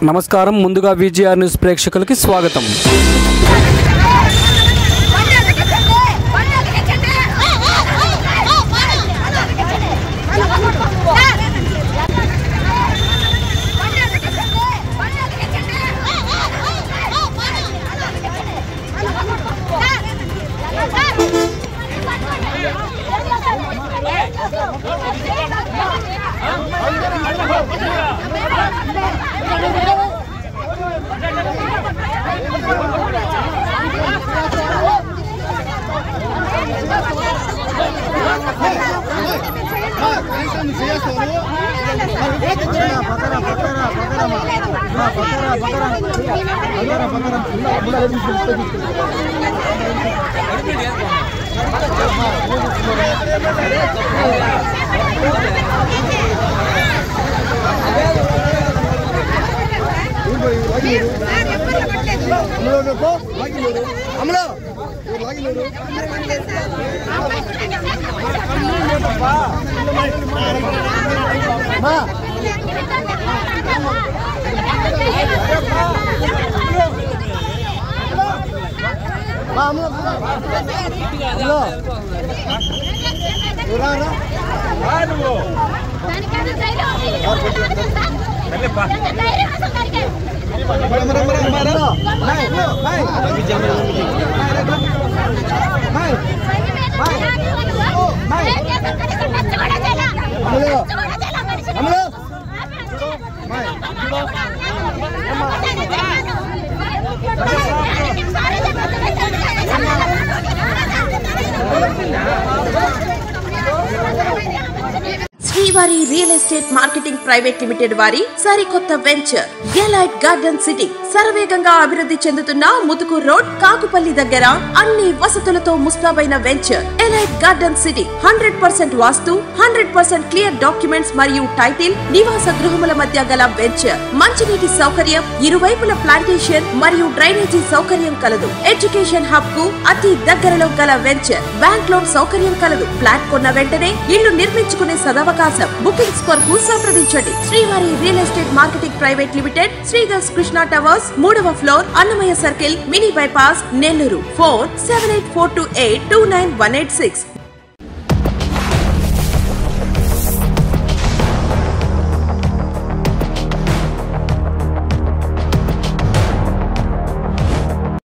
నమస్కారం ముందుగా VGR news ప్రేక్షకులకి స్వాగతం అమలో అమలో అమలో అమలో Srivari real estate marketing private limited వారి సరికొత్త వెంచర్ గెలైట్ గార్డెన్ సిటీ శరవేగంగా అభివృద్ధి చెందుతున్న ముతుకు రోడ్ కాకుపల్లి దగ్గర అన్ని వసతులతో ముస్తాబైన venture elite garden city hundred percent vastu hundred percent clear documents మరియు టైటిల్ నివాస గృహముల మధ్య గల వెంచర్ మంచినీటి సౌకర్యం ఇరువైపుల ప్లాంటేషన్ మరియు డ్రైనేజీ సౌకర్యం కలదు ఎడ్యుకేషన్ హబ్ కు అతి దగ్గరలో గల వెంచర్ బ్యాంక్ లోన్ సౌకర్యం కలదు ఫ్లాట్ కొన్న వెంటనే ఇల్లు నిర్మించుకునే సదవకాశం బుకింగ్స్ కొరకు సంప్రదించండి Srivari real estate marketing private limited Sridhar's Krishna towers మూడవ floor Annamayya circle mini bypass Nellore phone seven eight four two eight two nine one eight six